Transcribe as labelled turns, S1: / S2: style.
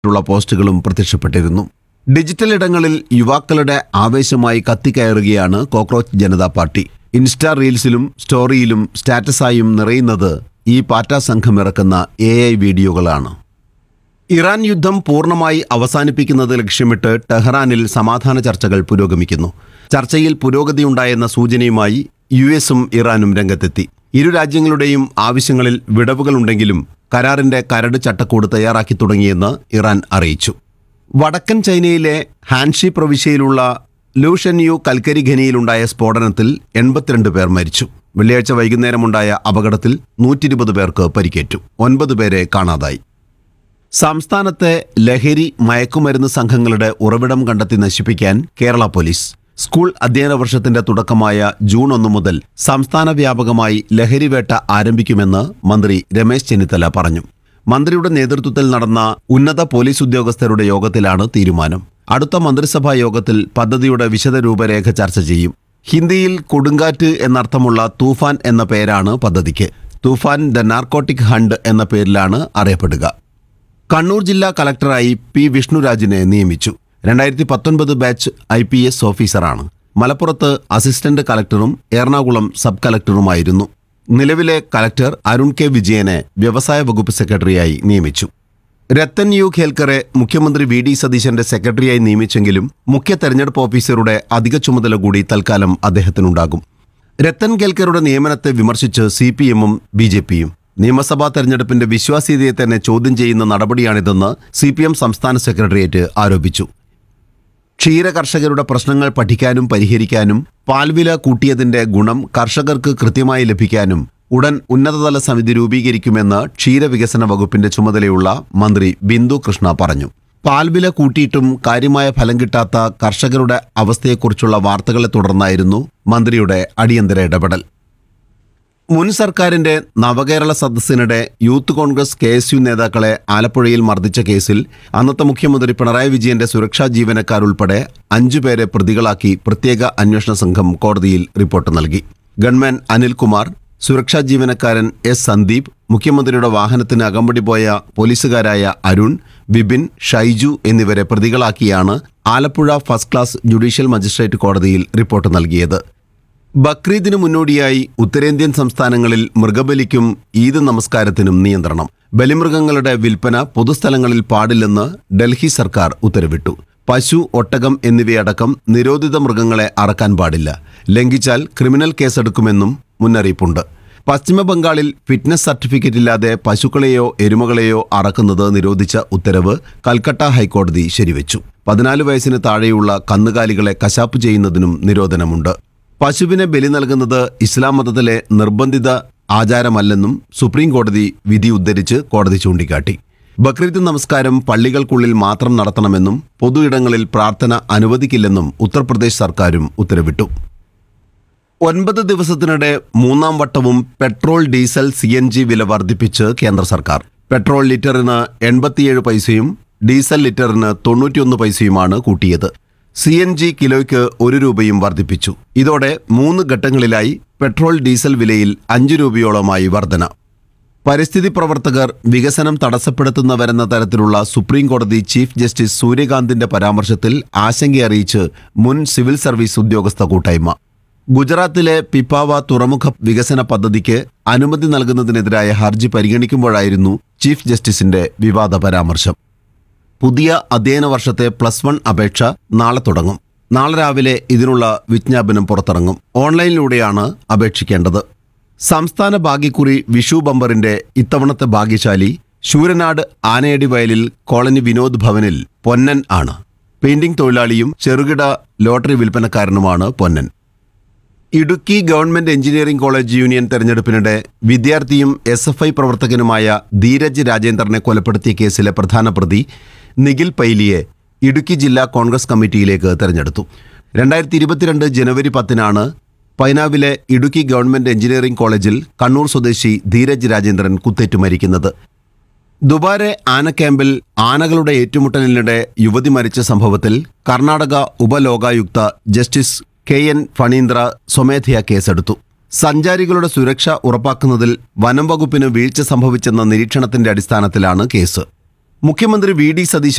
S1: ഉള്ള പോസ്റ്റുകളും പ്രത്യക്ഷപ്പെട്ടിരുന്നു ഡിജിറ്റൽ ഇടങ്ങളിൽ യുവാക്കളുടെ ആവേശമായി കത്തിക്കയറുകയാണ് കോക്രോച്ച് ജനതാ പാർട്ടി ഇൻസ്റ്റാ റീൽസിലും സ്റ്റോറിയിലും സ്റ്റാറ്റസായും നിറയുന്നത് ഈ പാറ്റ സംഘം ഇറക്കുന്ന എ ഐ വീഡിയോകളാണ് ഇറാൻ യുദ്ധം പൂർണ്ണമായി അവസാനിപ്പിക്കുന്നത് ലക്ഷ്യമിട്ട് ടെഹ്റാനിൽ സമാധാന ചർച്ചകൾ പുരോഗമിക്കുന്നു ചർച്ചയിൽ പുരോഗതിയുണ്ടായെന്ന സൂചനയുമായി യു എസും ഇറാനും രംഗത്തെത്തി ഇരു രാജ്യങ്ങളുടെയും ആവശ്യങ്ങളിൽ വിടവുകളുണ്ടെങ്കിലും കരാറിന്റെ കരട് ചട്ടക്കൂട് തയ്യാറാക്കി തുടങ്ങിയെന്ന് ഇറാൻ അറിയിച്ചു വടക്കൻ ചൈനയിലെ ഹാൻഷി പ്രവിശ്യയിലുള്ള ലൂഷൻയു കൽക്കരി ഖനിയിലുണ്ടായ സ്ഫോടനത്തിൽ എൺപത്തിരണ്ട് പേർ മരിച്ചു വെള്ളിയാഴ്ച വൈകുന്നേരമുണ്ടായ അപകടത്തിൽ നൂറ്റിരുപത് പേർക്ക് പരിക്കേറ്റു ഒൻപത് പേരെ കാണാതായി സംസ്ഥാനത്തെ ലഹരി മയക്കുമരുന്ന് സംഘങ്ങളുടെ ഉറവിടം കണ്ടെത്തി നശിപ്പിക്കാൻ കേരള പോലീസ് സ്കൂൾ അധ്യയന വർഷത്തിന്റെ തുടക്കമായ ജൂൺ ഒന്ന് മുതൽ സംസ്ഥാന വ്യാപകമായി ലഹരിവേട്ട ആരംഭിക്കുമെന്ന് മന്ത്രി രമേശ് ചെന്നിത്തല പറഞ്ഞു മന്ത്രിയുടെ നേതൃത്വത്തിൽ നടന്ന ഉന്നത പോലീസ് ഉദ്യോഗസ്ഥരുടെ യോഗത്തിലാണ് തീരുമാനം അടുത്ത മന്ത്രിസഭാ യോഗത്തിൽ പദ്ധതിയുടെ വിശദ രൂപരേഖ ചർച്ച ചെയ്യും ഹിന്ദിയിൽ കൊടുങ്കാറ്റ് എന്നർത്ഥമുള്ള തൂഫാൻ എന്ന പേരാണ് പദ്ധതിക്ക് തൂഫാൻ ദ നാർക്കോട്ടിക് ഹണ്ട് എന്ന പേരിലാണ് അറിയപ്പെടുക കണ്ണൂർ ജില്ലാ കളക്ടറായി പി വിഷ്ണുരാജിനെ നിയമിച്ചു രണ്ടായിരത്തി പത്തൊൻപത് ബാച്ച് ഐ പി എസ് ഓഫീസറാണ് മലപ്പുറത്ത് അസിസ്റ്റന്റ് കളക്ടറും എറണാകുളം സബ് കളക്ടറുമായിരുന്നു നിലവിലെ കളക്ടർ അരുൺ കെ വിജയനെ വ്യവസായ വകുപ്പ് സെക്രട്ടറിയായി നിയമിച്ചു രത്തൻ യു ഖേൽക്കറെ മുഖ്യമന്ത്രി വി ഡി സതീശന്റെ സെക്രട്ടറിയായി നിയമിച്ചെങ്കിലും മുഖ്യ തെരഞ്ഞെടുപ്പ് ഓഫീസറുടെ അധിക ചുമതല കൂടി തൽക്കാലം അദ്ദേഹത്തിനുണ്ടാകും രത്തൻ കേൽക്കറുടെ നിയമനത്തെ വിമർശിച്ച് സി പി എമ്മും ബി ജെ പിയും നിയമസഭാ തെരഞ്ഞെടുപ്പിന്റെ വിശ്വാസ്യതയെ തന്നെ ചോദ്യം ചെയ്യുന്ന നടപടിയാണിതെന്ന് സി പി എം സംസ്ഥാന സെക്രട്ടേറിയറ്റ് ആരോപിച്ചു ക്ഷീര കർഷകരുടെ പ്രശ്നങ്ങൾ പഠിക്കാനും പരിഹരിക്കാനും പാൽവില കൂട്ടിയതിന്റെ ഗുണം കർഷകർക്ക് കൃത്യമായി ലഭിക്കാനും ഉടൻ ഉന്നതതല സമിതി രൂപീകരിക്കുമെന്ന് ക്ഷീരവികസന വകുപ്പിന്റെ ചുമതലയുള്ള മന്ത്രി ബിന്ദു കൃഷ്ണ പറഞ്ഞു പാൽവില കൂട്ടിയിട്ടും കാര്യമായ ഫലം കിട്ടാത്ത കർഷകരുടെ അവസ്ഥയെക്കുറിച്ചുള്ള വാർത്തകളെ തുടർന്നായിരുന്നു മന്ത്രിയുടെ അടിയന്തര ഇടപെടൽ മുൻ സർക്കാരിന്റെ നവകേരള സദസ്സിനിടെ youth congress K S U നേതാക്കളെ ആലപ്പുഴയിൽ മർദ്ദിച്ച കേസിൽ അന്നത്തെ മുഖ്യമന്ത്രി പിണറായി വിജയന്റെ സുരക്ഷാ ജീവനക്കാരുൾപ്പെടെ അഞ്ചുപേരെ പ്രതികളാക്കി പ്രത്യേക അന്വേഷണ സംഘം കോടതിയിൽ റിപ്പോർട്ട് നൽകി ഗൺമാൻ അനിൽകുമാർ സുരക്ഷാ ജീവനക്കാരൻ എസ് സന്ദീപ് മുഖ്യമന്ത്രിയുടെ വാഹനത്തിന് അകമ്പടി പോയ പോലീസുകാരായ അരുൺ ബിബിൻ ഷൈജു എന്നിവരെ പ്രതികളാക്കിയാണ് Alappuzha first class judicial magistrate കോടതിയിൽ റിപ്പോർട്ട് നൽകിയത് ബക്രീദിന് മുന്നോടിയായി ഉത്തരേന്ത്യൻ സംസ്ഥാനങ്ങളിൽ മൃഗബലിക്കും ഈദ് നമസ്കാരത്തിനും നിയന്ത്രണം ബലിമൃഗങ്ങളുടെ വിൽപ്പന പൊതുസ്ഥലങ്ങളിൽ പാടില്ലെന്ന് ഡൽഹി സർക്കാർ ഉത്തരവിട്ടു പശു ഒട്ടകം എന്നിവയടക്കം നിരോധിത മൃഗങ്ങളെ അറക്കാൻ പാടില്ല ലംഘിച്ചാൽ ക്രിമിനൽ കേസെടുക്കുമെന്നും മുന്നറിയിപ്പുണ്ട് പശ്ചിമ ബംഗാളിൽ ഫിറ്റ്നസ് സർട്ടിഫിക്കറ്റ് ഇല്ലാതെ പശുക്കളെയോ എരുമകളെയോ അറക്കുന്നത് നിരോധിച്ച ഉത്തരവ് കൽക്കട്ട ഹൈക്കോടതി ശരിവെച്ചു പതിനാല് വയസ്സിന് താഴെയുള്ള കന്നുകാലികളെ കശാപ്പ് ചെയ്യുന്നതിനും നിരോധനമുണ്ട് പശുവിനെ ബലി നൽകുന്നത് ഇസ്ലാം മതത്തിലെ നിർബന്ധിത ആചാരമല്ലെന്നും സുപ്രീം കോടതി വിധി ഉദ്ധരിച്ച് കോടതി ചൂണ്ടിക്കാട്ടി ബക്രീദ് നമസ്കാരം പള്ളികൾക്കുള്ളിൽ മാത്രം നടത്തണമെന്നും പൊതു ഇടങ്ങളിൽ പ്രാർത്ഥന അനുവദിക്കില്ലെന്നും ഉത്തർപ്രദേശ് സർക്കാരും ഉത്തരവിട്ടു ഒൻപത് ദിവസത്തിനിടെ മൂന്നാം വട്ടവും petrol diesel C N G വില വർദ്ധിപ്പിച്ച് കേന്ദ്ര സർക്കാർ പെട്രോൾ ലിറ്ററിന് എൺപത്തിയേഴ് പൈസയും ഡീസൽ ലിറ്ററിന് തൊണ്ണൂറ്റിയൊന്ന് പൈസയുമാണ് കൂട്ടിയത് സി എൻ ജി കിലോയ്ക്ക് ഒരു രൂപയും വർദ്ധിപ്പിച്ചു ഇതോടെ മൂന്ന് ഘട്ടങ്ങളിലായി പെട്രോൾ ഡീസൽ വിലയിൽ അഞ്ച് രൂപയോളമായി വർധന പരിസ്ഥിതി പ്രവർത്തകർ വികസനം തടസ്സപ്പെടുത്തുന്നവരെന്ന തരത്തിലുള്ള സുപ്രീം കോടതി ചീഫ് ജസ്റ്റിസ് സൂര്യകാന്തിന്റെ പരാമർശത്തിൽ ആശങ്കയറിയിച്ച് മുൻ സിവിൽ സർവീസ് ഉദ്യോഗസ്ഥ കൂട്ടായ്മ ഗുജറാത്തിലെ പിപ്പാവ തുറമുഖ വികസന പദ്ധതിക്ക് അനുമതി നൽകുന്നതിനെതിരായ ഹർജി പരിഗണിക്കുമ്പോഴായിരുന്നു ചീഫ് ജസ്റ്റിസിന്റെ വിവാദ പരാമർശം പുതിയ അധ്യയന വർഷത്തെ പ്ലസ് വൺ അപേക്ഷ നാളെ തുടങ്ങും നാളെ രാവിലെ ഇതിനുള്ള വിജ്ഞാപനം പുറത്തിറങ്ങും ഓൺലൈനിലൂടെയാണ് അപേക്ഷിക്കേണ്ടത് സംസ്ഥാന ഭാഗ്യക്കുറി വിഷു ബമ്പറിന്റെ ഇത്തവണത്തെ ഭാഗ്യശാലി ശൂരനാട് ആനയടി വയലിൽ കോളനി വിനോദ് ഭവനിൽ പൊന്നൻ ആണ് പെയിന്റിംഗ് തൊഴിലാളിയും ചെറുകിട ലോട്ടറി വിൽപ്പനക്കാരനുമാണ് Ponnan Idukki government engineering college union തെരഞ്ഞെടുപ്പിനിടെ വിദ്യാർത്ഥിയും എസ് എഫ് ഐ പ്രവർത്തകനുമായ ധീരജ് രാജേന്ദ്രനെ കൊലപ്പെടുത്തിയ കേസിലെ പ്രധാന പ്രതി നിഖിൽ പൈലിയെ ഇടുക്കി ജില്ലാ കോൺഗ്രസ് കമ്മിറ്റിയിലേക്ക് തെരഞ്ഞെടുത്തു രണ്ടായിരത്തി ഇരുപത്തിരണ്ട് ജനുവരി പത്തിനാണ് പൈനാവിലെ ഇടുക്കി ഗവൺമെന്റ് എഞ്ചിനീയറിംഗ് കോളേജിൽ കണ്ണൂർ സ്വദേശി ധീരജ് രാജേന്ദ്രൻ കുത്തേറ്റു മരിക്കുന്നത് ദുബാരെ ആന ക്യാമ്പിൽ ആനകളുടെ ഏറ്റുമുട്ടലിനിടെ യുവതി മരിച്ച സംഭവത്തിൽ Karnataka Upalokayukta justice K N Phanindra സ്വമേധയാ കേസെടുത്തു സഞ്ചാരികളുടെ സുരക്ഷ ഉറപ്പാക്കുന്നതിൽ വനം വകുപ്പിന് വീഴ്ച സംഭവിച്ചെന്ന നിരീക്ഷണത്തിന്റെ അടിസ്ഥാനത്തിലാണ് കേസ് മുഖ്യമന്ത്രി വി ഡി സതീശൻ